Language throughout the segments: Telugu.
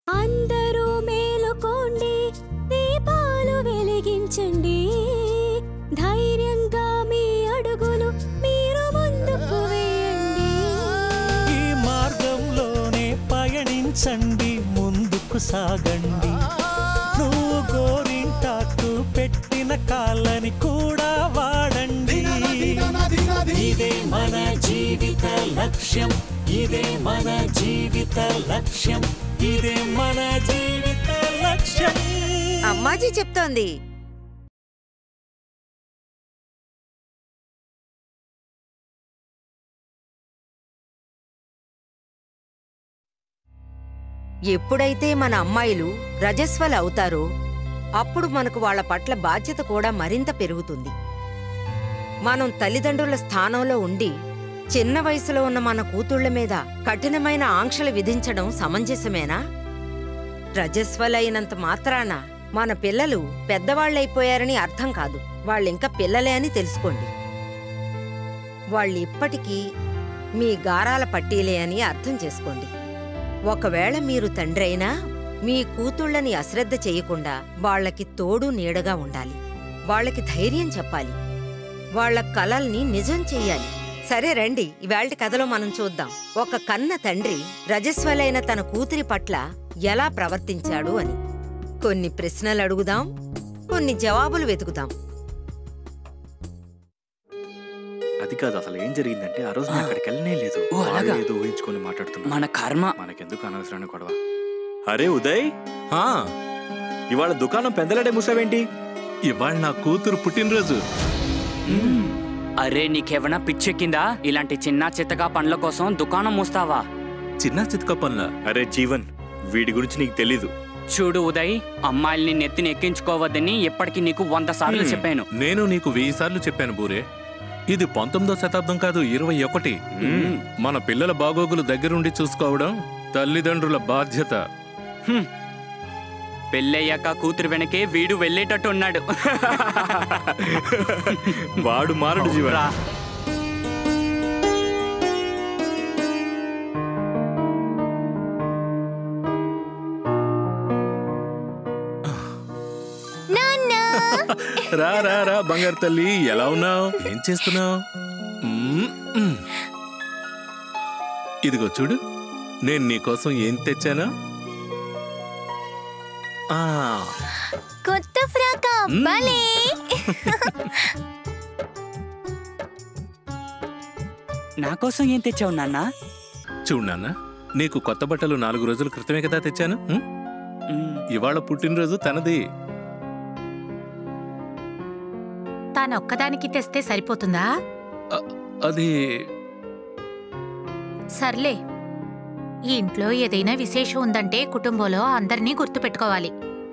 అందరూ మేలుకోండి దీపాలు వెలిగించండి ధైర్యంగా మీ అడుగులు మీరు ముందుకు వేయండి ఈ మార్గంలోనే పయనించండి ముందుకు సాగండి నువ్వు గోరింటాకు పెట్టిన కాళ్ళని కూడా వాడండి ఇదే మన జీవిత లక్ష్యం ఇదే మన జీవిత లక్ష్యం ఇదే మన జీవిత లక్ష్యం అమ్మాజీ చెప్తోంది ఎప్పుడైతే మన అమ్మాయిలు రజస్వలు అవుతారో అప్పుడు మనకు వాళ్ళ పట్ల బాధ్యత కూడా మరింత పెరుగుతుంది మనం తల్లిదండ్రుల స్థానంలో ఉండి చిన్న వయసులో ఉన్న మన కూతుళ్ల మీద కఠినమైన ఆంక్షలు విధించడం సమంజసమేనా రజస్వలైనంత మాత్రాన మన పిల్లలు పెద్దవాళ్ళైపోయారని అర్థం కాదు వాళ్ళింక పిల్లలే అని తెలుసుకోండి వాళ్ళిప్పటికీ మీ గారాల పట్టీలే అని అర్థం చేసుకోండి ఒకవేళ మీరు తండ్రైనా మీ కూతుళ్ళని అశ్రద్ధ చేయకుండా వాళ్ళకి తోడు నీడగా ఉండాలి వాళ్ళకి ధైర్యం చెప్పాలి వాళ్ళ కలల్ని నిజం చెయ్యాలి సరే రండి ఇవాల్టి కథలో మనం చూద్దాం ఒక కన్న తండ్రి రజస్వలైన తన కూతురి పట్ల ఎలా ప్రవర్తించాడు అని కొన్ని ప్రశ్నలు అడుగుదాం కొన్ని జవాబులు వెతుకుదాం అది కాదు అసలు ఏం జరిగిందంటే ఆ రోజు నేను అక్కడికి వెళ్ళనే లేదు ఓ, వాడు అలాగా? ఏదో ఊహించుకొని మాట్లాడుతున్నా మన కర్మ మనకెందుకు అనవసరమైన గొడవ అరే ఉదయ్ ఆ, ఇవాళ దుకాణం పెందలాడే మూసావేంటి ఇవాళ నా కూతురు పుట్టినరోజు అరే నీకేమైనా పిచ్చెక్కిందా ఇలాంటి చిన్న చిత్తగా పనుల కోసం దుకాణం మూస్తావా చిన్న చితక పనుల అరే జీవన్ వీడి గురించి నీకు తెలీదు చూడు ఉదయ్ అమ్మాయిల్ని నెత్తిని ఎక్కించుకోవద్దని ఇప్పటికి నీకు వంద సార్లు హ్మ్. చెప్పాను నేను నీకు వెయ్యి సార్లు చెప్పాను బూరే ఇది పంతొమ్మిదో శతాబ్దం కాదు ఇరవై ఒకటి మ్మ్. మన పిల్లల బాగోగులు దగ్గరుండి చూసుకోవడం తల్లిదండ్రుల బాధ్యత హ్మ్. పెళ్ళయ్యాక కూతురు వెనకే వీడు వెళ్ళేటట్టు ఉన్నాడు వాడు మారడు జీవన్ రా. నాన్నా రా రా రా బంగారు తల్లి ఎలా ఉన్నావు ఏం చేస్తున్నావు ఇదిగో చూడు నేను నీకోసం ఏం తెచ్చానా ఆ, కొత్త ఫ్రాక్ మ్మ్. భలే నా కోసం ఏం తెచ్చావు నాన్న చూడు నాన్న నీకు కొత్త బట్టలు నాలుగు రోజుల క్రితమే కదా తెచ్చాను ఉం? ఇవాళ పుట్టినరోజు తనది తానొక్కదానికి తెస్తే సరిపోతుందా అది సర్లే ఈ ఇంట్లో ఏదైనా విశేషం ఉందంటే కుటుంబంలో అందరినీ గుర్తుపెట్టుకోవాలి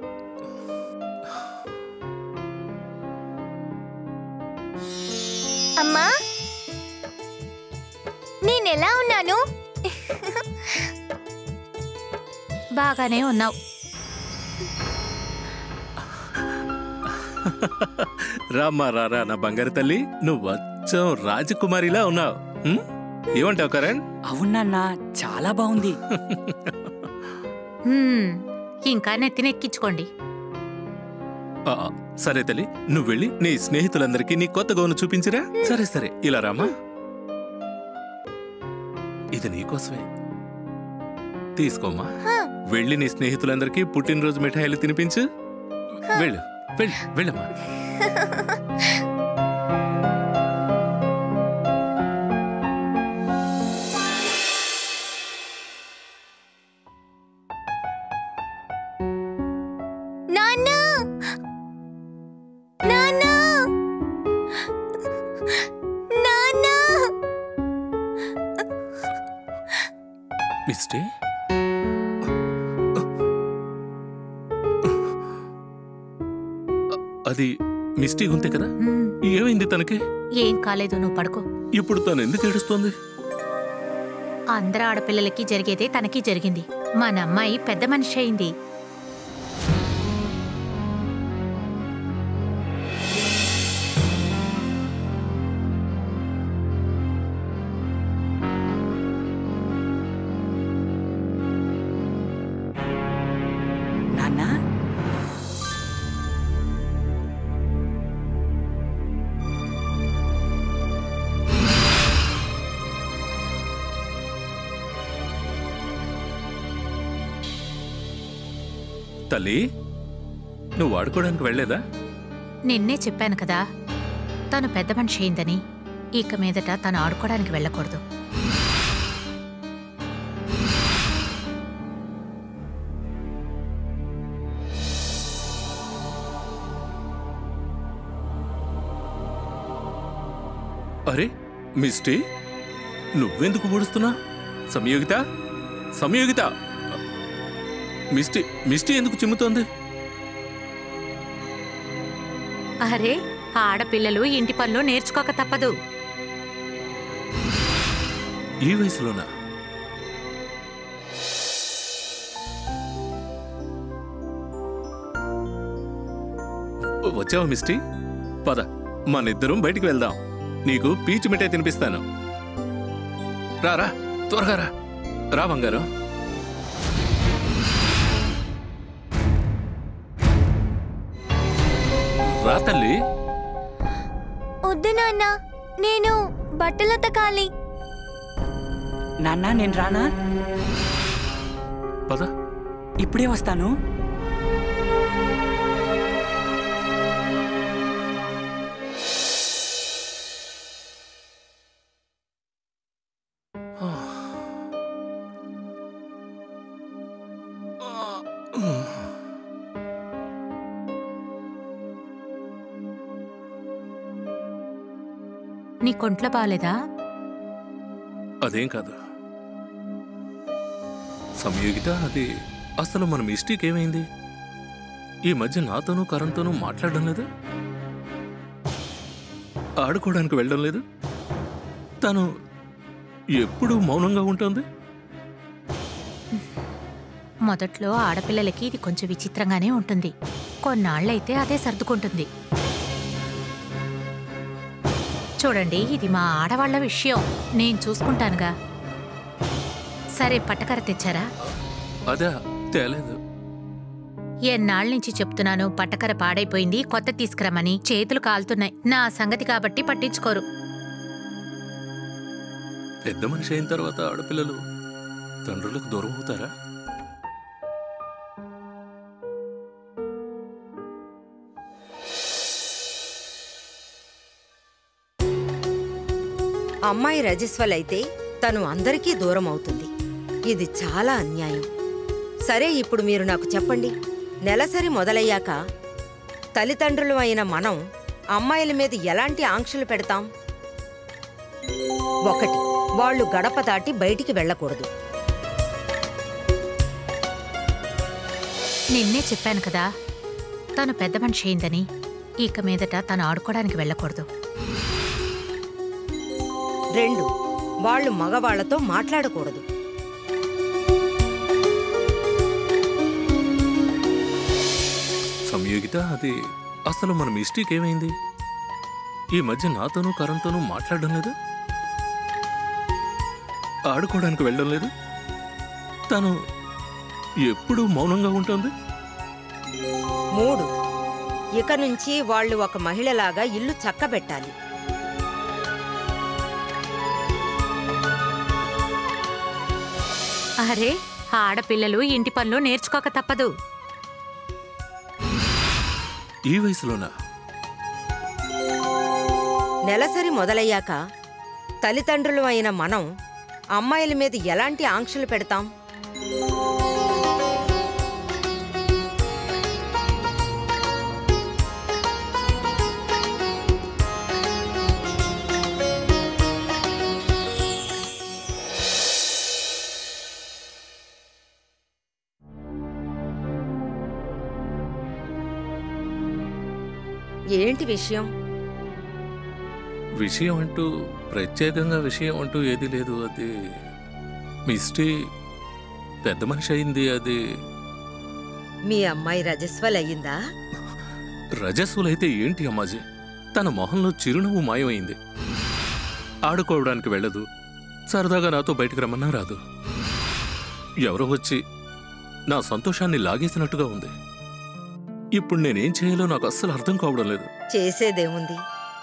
అమ్మా నేనెలా ఉన్నాను బాగానే ఉన్నావు రామ్మా రారా నా బంగారు తల్లి నువ్వు వచ్చం రాజకుమారిలా ఉన్నావు ఉం? ఏమంటావు కరణ్ అవునన్నా చాలా బాగుంది హ్మ్, ఇంకా నెత్తినెక్కించుకోండి ఆ, సరే తల్లి నువ్వు వెళ్ళి నీ స్నేహితులందరికీ నీ కొత్త గౌను చూపించిరా సరే సరే ఇలా రామా ఇది నీకోసమే తీసుకోమ్మా వెళ్ళి నీ స్నేహితులందరికీ పుట్టినరోజు మిఠాయిలు తినిపించు వెళ్ళు వెళ్ళు వెళ్ళమ్మా నాన్నా నాన్నా నాన్నా మిస్టే అది మిస్టీ ఉంతే కదా హ్మ్, ఏమైంది తనకి ఏం కాలేదు నువ్వు పడుకో ఇప్పుడు తను ఎందుకు ఏడుస్తోంది అందరు ఆడపిల్లలకి జరిగేదే తనకి జరిగింది మన అమ్మాయి పెద్ద మనిషి అయింది తల్లి నువ్వు ఆడుకోవడానికి వెళ్ళలేదా నిన్నే చెప్పాను కదా తను పెద్ద మనిషి అయిందని ఇక మీదట తను ఆడుకోవడానికి వెళ్ళకూడదు అరే మిస్టీ నువ్వెందుకు పొడుస్తున్నా సంయోగిత సంయోగిత మిస్టీ మిస్టీ ఎందుకు చిమ్ముతోంది అరే ఆడపిల్లలు ఇంటి పనులు నేర్చుకోక తప్పదు ఈ వయసులోనా వచ్చావా మిస్టీ పద మనిద్దరం బయటికి వెళ్దాం నీకు పీచు మిఠాయి తినిపిస్తాను రా రా త్వరగా రా రా బంగారం రా తల్లి వద్దు నాన్న నేను బట్టలు ఉతకాలి నాన్న నేను రానా పద ఇప్పుడే వస్తాను నీ కొంట్లో బాలేదా అదేం కాదు సంయోగిత అది అసలు మన మిస్టేక్ ఏమైంది ఈ మధ్య నాతోనూ కరణ్తోనూ మాట్లాడడం లేదు ఆడుకోవడానికి వెళ్ళడం లేదు తను ఎప్పుడూ మౌనంగా ఉంటుంది మొదట్లో ఆడపిల్లలకి ఇది కొంచెం విచిత్రంగానే ఉంటుంది కొన్నాళ్ళైతే అదే సర్దుకుంటుంది చూడండి ఇది మా ఆడవాళ్ల విషయం నేను చూసుకుంటానుగా సరే పట్టకర తెచ్చారా అదే తేలేదు ఎన్నాళ్ళ నుంచి చెప్తున్నాను పట్టకర పాడైపోయింది కొత్త తీసుకురమ్మని చేతులు కాలుతున్నాయి నా సంగతి కాబట్టి పట్టించుకోరు పెద్ద మనిషి అయిన తర్వాత ఆడపిల్లలు తండ్రులకు దూరం అవుతారా అమ్మాయి రజస్వలైతే తను అందరికీ దూరం అవుతుంది ఇది చాలా అన్యాయం సరే ఇప్పుడు మీరు నాకు చెప్పండి నెలసరి మొదలయ్యాక తల్లిదండ్రులు అయిన మనం అమ్మాయిల మీద ఎలాంటి ఆంక్షలు పెడతాం ఒకటి వాళ్ళు గడప దాటి బయటికి వెళ్ళకూడదు నిన్నే చెప్పాను కదా తను పెద్ద మనిషి అయిందని ఇక మీదట తను ఆడుకోవడానికి వెళ్ళకూడదు రెండు వాళ్ళు మగవాళ్లతో మాట్లాడకూడదు సంయోగిత అది అసలు మన మిస్టేక్ ఏమైంది ఈ మధ్య నాతోనూ కరణ్తోనూ మాట్లాడడం లేదు ఆడుకోవడానికి వెళ్ళడం లేదు తను ఎప్పుడూ మౌనంగా ఉంటుంది మూడు ఇక నుంచి వాళ్ళు ఒక మహిళలాగా ఇల్లు చక్కబెట్టాలి అరే ఆడపిల్లలు ఇంటి పనులు నేర్చుకోక తప్పదు ఈ వయసులోనా నెలసరి మొదలయ్యాక తల్లిదండ్రులు అయిన మనం అమ్మాయిల మీద ఎలాంటి ఆంక్షలు పెడతాం ఏంటి విషయం విషయం అంటూ ప్రత్యేకంగా విషయం అంటూ ఏది లేదు అది మిస్టీ పెద్ద మనిషి అయింది అది మీ అమ్మాయి రజస్వలయ్యిందా రజస్సులైతే ఏంటి అమ్మాజీ తన మొహంలో చిరునవ్వు మాయమైంది ఆడుకోవడానికి వెళ్ళదు సరదాగా నాతో బయటికి రమ్మన్నా రాదు ఎవరో వచ్చి నా సంతోషాన్ని లాగేసినట్టుగా ఉంది ఇప్పుడు నేనేం చేయాలో నాకు అస్సలు అర్థం కావడం లేదు చేసేదేముంది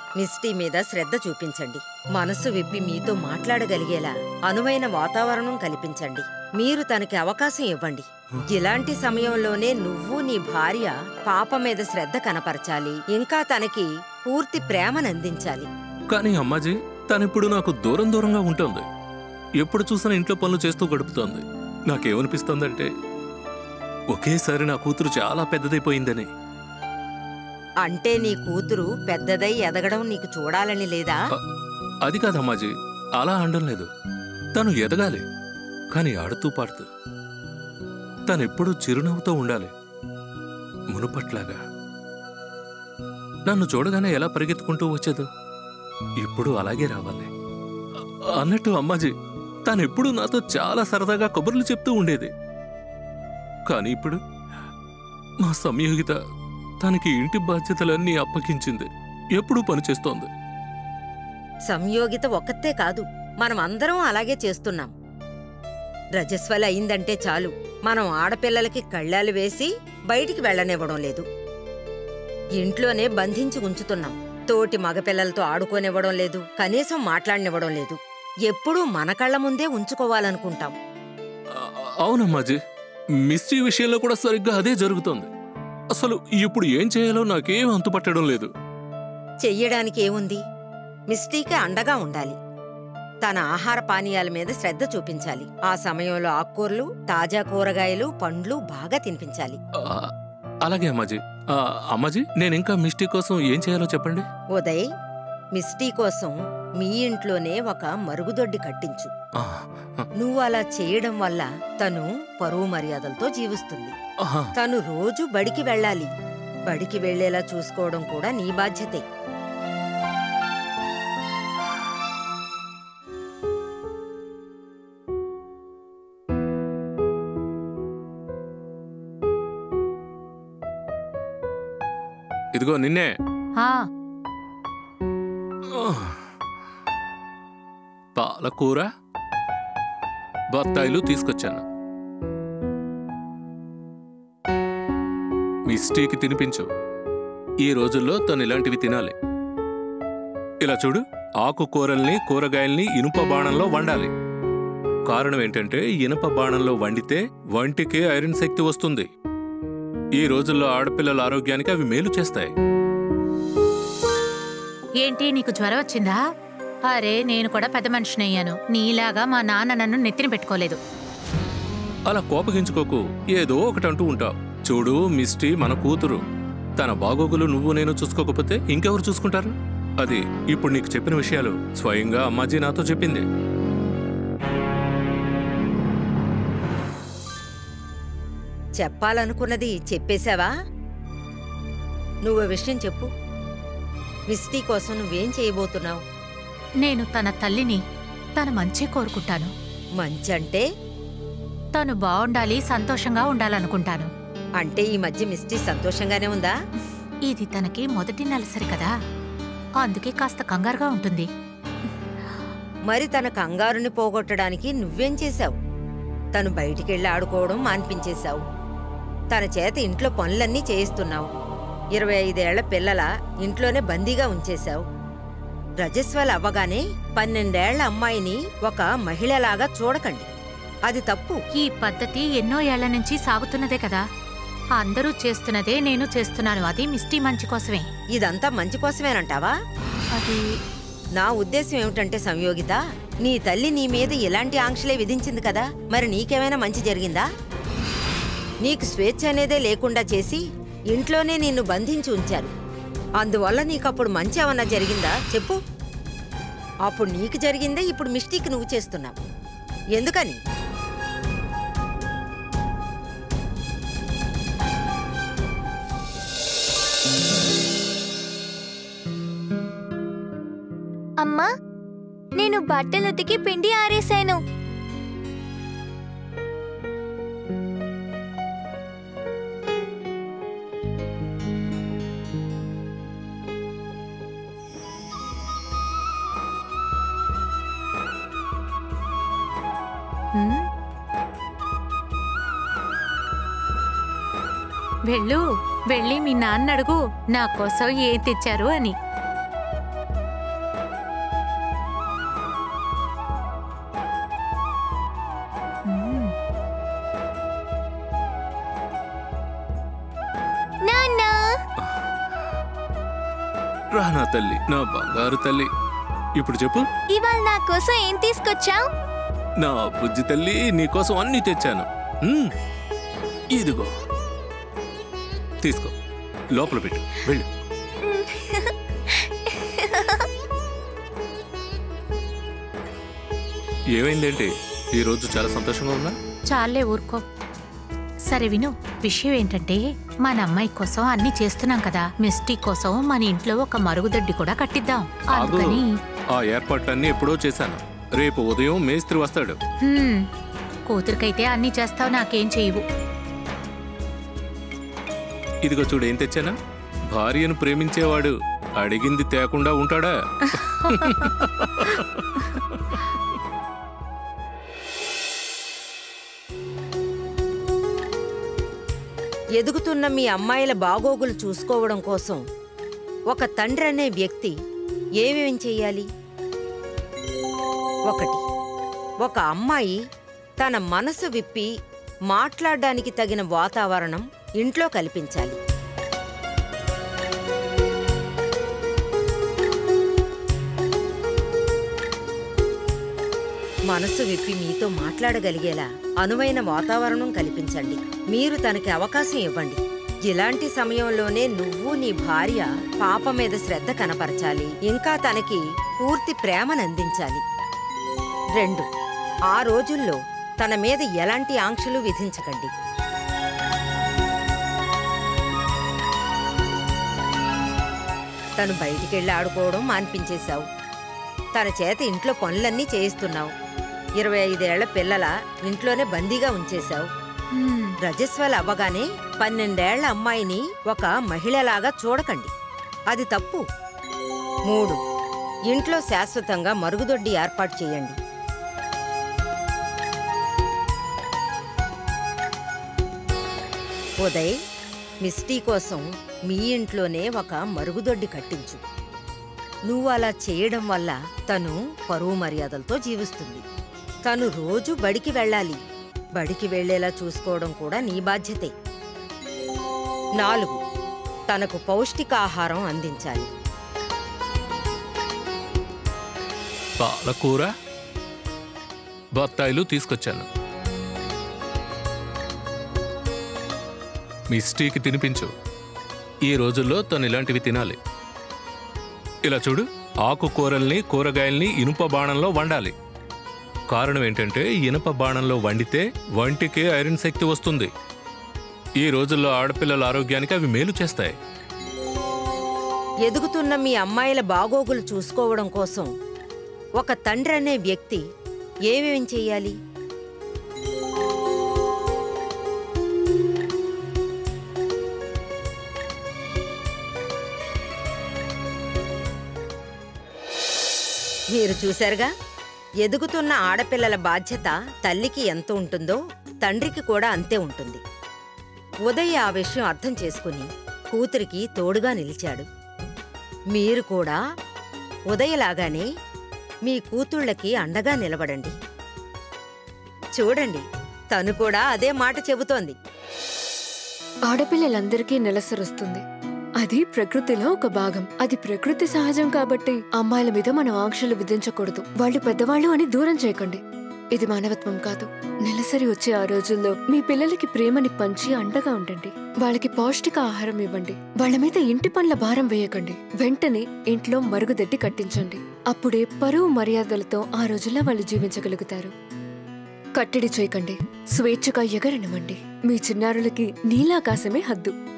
మిస్టీ మీద శ్రద్ధ చూపించండి మనస్సు విప్పి మీతో మాట్లాడగలిగేలా అనువైన వాతావరణం కల్పించండి మీరు తనకి అవకాశం ఇవ్వండి ఇలాంటి సమయంలోనే నువ్వు నీ భార్య పాప మీద శ్రద్ధ కనపరచాలి ఇంకా తనకి పూర్తి ప్రేమనందించాలి కానీ అమ్మాజీ తనిప్పుడు నాకు దూరం దూరంగా ఉంటుంది ఎప్పుడు చూసినా ఇంట్లో పనులు చేస్తూ గడుపుతోంది నాకేమనిపిస్తోందంటే ఒకేసారి నా కూతురు చాలా పెద్దదైపోయిందని అంటే నీ కూతురు పెద్దదై ఎదగడం నీకు చూడాలని లేదా అది కాదు అమ్మాజీ అలా అనడం లేదు తను ఎదగాలి కానీ ఆడుతూ పాడుతూ తనెప్పుడూ చిరునవ్వుతో ఉండాలి మునుపట్లాగా నన్ను చూడగానే ఎలా పరిగెత్తుకుంటూ వచ్చేదో ఇప్పుడు అలాగే రావాలి అ- అన్నట్టు అమ్మాజీ తనెప్పుడూ నాతో చాలా సరదాగా కబుర్లు చెప్తూ ఉండేది కానీ ఇప్పుడు మా సంయోగిత తనకి ఇంటి బాధ్యతలన్నీ అప్పగించింది ఎప్పుడూ పనిచేస్తోంది సంయోగిత ఒక్కతే కాదు మనం అందరం అలాగే చేస్తున్నాం రజస్వల అయిందంటే చాలు మనం ఆడపిల్లలకి కళ్ళాలు వేసి బయటికి వెళ్ళనివ్వడం లేదు ఇంట్లోనే బంధించి ఉంచుతున్నాం తోటి మగపిల్లలతో ఆడుకోనివ్వడం లేదు కనీసం మాట్లాడనివ్వడం లేదు ఎప్పుడూ మన కళ్ళ ముందే ఉంచుకోవాలనుకుంటాం అ- అవునమ్మాజీ మిస్టీ విషయంలో కూడా సరిగ్గా అదే జరుగుతోంది అసలు ఇప్పుడు ఏం చేయాలో నాకేం అంతుపట్టడం లేదు చెయ్యడానికి ఏముంది మిస్టీకి అండగా ఉండాలి తన ఆహార పానీయాల మీద శ్రద్ధ చూపించాలి ఆ సమయంలో ఆకుకూరలు తాజా కూరగాయలు పండ్లు బాగా తినిపించాలి ఆ, అలాగే అమ్మాజీ ఆ, అమ్మాజీ నేను ఇంకా మిస్టీ కోసం ఏం చేయాలో చెప్పండి ఉదయ్ మిస్టీ కోసం మీ ఇంట్లోనే ఒక మరుగుదొడ్డి కట్టించు ఆ, ఆ, నువ్వు అలా చేయడం వల్ల తను పరువు మర్యాదలతో జీవిస్తుంది ఆహా. తను రోజు బడికి వెళ్ళాలి బడికి వెళ్ళేలా చూసుకోవడం కూడా నీ బాధ్యతే ఇదిగో నిన్నే ఆ ఆ. పాలకూర బత్తాయిలు తీసుకొచ్చాను మిస్టీకి తినిపించు ఈ రోజుల్లో తను ఇలాంటివి తినాలి ఇలా చూడు ఆకుకూరల్ని కూరగాయల్ని ఇనుప బాణంలో వండాలి కారణం ఏంటంటే ఇనుప బాణంలో వండితే వంటికి ఐరన్ శక్తి వస్తుంది ఈ రోజుల్లో ఆడపిల్లల ఆరోగ్యానికి అవి మేలు చేస్తాయి ఏంటి నీకు జ్వరం వచ్చిందా అరే నేను కూడా పెద్ద మనిషిని అయ్యాను నీలాగా మా నాన్న నన్ను నెత్తిన పెట్టుకోలేదు అలా కోపగించుకోకు ఏదో ఒకటి అంటూ ఉంటావు చూడు మిస్టీ మన కూతురు తన బాగోగులు నువ్వు నేను చూసుకోకపోతే ఇంకెవరు చూసుకుంటారు అది ఇప్పుడు నీకు చెప్పిన విషయాలు స్వయంగా అమ్మాజీ నాతో చెప్పింది చెప్పాలనుకున్నది చెప్పేశావా నువ్వు విషయం చెప్పు మిస్టీ కోసం నువ్వేం చేయబోతున్నావు నేను తన తల్లిని తన మంచి కోరుకుంటాను మంచి అంటే తను బాగుండాలి సంతోషంగా ఉండాలనుకుంటాను అంటే ఈ మధ్య మిస్టీ సంతోషంగానే ఉందా ఇది తనకి మొదటి నెలసరి కదా అందుకే కాస్త కంగారుగా ఉంటుంది మరి తన కంగారుని పోగొట్టడానికి నువ్వేం చేశావు తను బయటికెళ్ళి ఆడుకోవడం మాన్పించేశావు తన చేత ఇంట్లో పనులన్నీ చేయిస్తున్నావు ఇరవై ఐదేళ్ల పిల్లల ఇంట్లోనే బందీగా ఉంచేశావు రజస్వల అవ్వగానే పన్నెండేళ్ల అమ్మాయిని ఒక మహిళలాగా చూడకండి అది తప్పు ఈ పద్ధతి ఎన్నో ఏళ్ల నుంచి సాగుతున్నదే కదా అందరూ చేస్తున్నదే నేను చేస్తున్నాను అది మిస్టీ మంచి కోసమే ఇదంతా మంచి కోసమేనంటావా అది నా ఉద్దేశం ఏమిటంటే సంయోగిత నీ తల్లి నీ మీద ఇలాంటి ఆంక్షలే విధించింది కదా మరి నీకేమైనా మంచి జరిగిందా నీకు స్వేచ్ఛ అనేదే లేకుండా చేసి ఇంట్లోనే నిన్ను బంధించి ఉంచారు అందువల్ల నీకప్పుడు మంచి ఏమన్నా జరిగిందా చెప్పు అప్పుడు నీకు జరిగిందే ఇప్పుడు మిస్టేక్ నువ్వు చేస్తున్నావు ఎందుకని అమ్మా నేను బట్టలు ఉతికి పిండి ఆరేశాను హ్మ్? వెళ్ళు వెళ్ళి మీ నాన్న అడుగు నా కోసం ఏం తెచ్చారు అని రా నా తల్లి నా బంగారు తల్లి ఇప్పుడు చెప్పు ఇవాళ నా కోసం ఏం తీసుకొచ్చావు నా బుజ్జి తల్లి నీకోసం అన్ని తెచ్చాను మ్మ్. ఇదిగో తీసుకో లోపల పెట్టు వెళ్ళు ఏమైందేంటి ఈ రోజు చాలా సంతోషంగా ఉన్నా చాలే ఊరుకో సరే విను విషయం ఏంటంటే మన అమ్మాయి కోసం అన్ని చేస్తున్నాం కదా మిస్టీ కోసం మన ఇంట్లో ఒక మరుగుదొడ్డి కూడా కట్టిద్దాం ఆగు అందుకని ఆ ఏర్పాట్లన్నీ ఎప్పుడో చేశాను రేపు ఉదయం మేస్త్రి వస్తాడు హ్మ్, కూతురికైతే అన్ని చేస్తావు నాకేం చేయవు ఇదిగో చూడు ఏం తెచ్చానా భార్యను ప్రేమించేవాడు అడిగింది తేకుండా ఉంటాడా ఎదుగుతున్న మీ అమ్మాయిల బాగోగులు చూసుకోవడం కోసం ఒక తండ్రి అనే వ్యక్తి ఏమేం చెయ్యాలి ఒకటి ఒక అమ్మాయి తన మనసు విప్పి మాట్లాడడానికి తగిన వాతావరణం ఇంట్లో కల్పించాలి మనసు విప్పి మీతో మాట్లాడగలిగేలా అనువైన వాతావరణం కల్పించండి మీరు తనకి అవకాశం ఇవ్వండి ఇలాంటి సమయంలోనే నువ్వు నీ భార్య పాప మీద శ్రద్ధ కనపరచాలి ఇంకా తనకి పూర్తి ప్రేమను అందించాలి రెండు ఆ రోజుల్లో తన మీద ఎలాంటి ఆంక్షలు విధించకండి తను బయటికెళ్ళి ఆడుకోవడం మాన్పించేశావు తన చేత ఇంట్లో పనులన్నీ చేయిస్తున్నావు ఇరవై ఐదేళ్ల పిల్లల ఇంట్లోనే బందీగా ఉంచేశావు హ్మ్, రజస్వల అవ్వగానే పన్నెండేళ్ల అమ్మాయిని ఒక మహిళలాగా చూడకండి అది తప్పు మూడు ఇంట్లో శాశ్వతంగా మరుగుదొడ్డి ఏర్పాటు చేయండి ఉదయ్ మిస్టీ కోసం మీ ఇంట్లోనే ఒక మరుగుదొడ్డి కట్టించు నువ్వు అలా చేయడం వల్ల తను పరువు మర్యాదలతో జీవిస్తుంది తను రోజు బడికి వెళ్ళాలి బడికి వెళ్ళేలా చూసుకోవడం కూడా నీ బాధ్యతే నాలుగు తనకు పౌష్టికాహారం అందించాలి పాలకూర బత్తాయిలు తీసుకొచ్చాను మిస్టీకి తినిపించు ఈ రోజుల్లో తను ఇలాంటివి తినాలి ఇలా చూడు ఆకుకూరల్ని కూరగాయల్ని ఇనుప బాణంలో వండాలి కారణం ఏంటంటే ఇనుప బాణంలో వండితే వంటికి ఐరన్ శక్తి వస్తుంది ఈ రోజుల్లో ఆడపిల్లల ఆరోగ్యానికి అవి మేలు చేస్తాయి ఎదుగుతున్న మీ అమ్మాయిల బాగోగులు చూసుకోవడం కోసం ఒక తండ్రి అనే వ్యక్తి ఏమేం చెయ్యాలి మీరు చూశారుగా ఎదుగుతున్న ఆడపిల్లల బాధ్యత తల్లికి ఎంత ఉంటుందో తండ్రికి కూడా అంతే ఉంటుంది ఉదయ్ ఆ విషయం అర్థం చేసుకుని కూతురికి తోడుగా నిలిచాడు మీరు కూడా ఉదయలాగానే మీ కూతుళ్ళకి అండగా నిలబడండి చూడండి తను కూడా అదే మాట చెబుతోంది ఆడపిల్లలందరికీ నెలసరొస్తుంది అది ప్రకృతిలో ఒక భాగం అది ప్రకృతి సహజం కాబట్టి అమ్మాయిల మీద మనం ఆంక్షలు విధించకూడదు వాళ్ళు పెద్దవాళ్ళు అని దూరం చేయకండి ఇది మానవత్వం కాదు నెలసరి వచ్చే ఆ రోజుల్లో మీ పిల్లలకి ప్రేమని పంచి అండగా ఉండండి వాళ్ళకి పౌష్టిక ఆహారం ఇవ్వండి వాళ్ళ మీద ఇంటి పనుల భారం వేయకండి వెంటనే ఇంట్లో మరుగుదొడ్డి కట్టించండి అప్పుడే పరువు మర్యాదలతో ఆ రోజుల్లో వాళ్ళు జీవించగలుగుతారు కట్టడి చేయకండి స్వేచ్ఛగా ఎగరనివ్వండి మీ చిన్నారులకి నీలాకాశమే హద్దు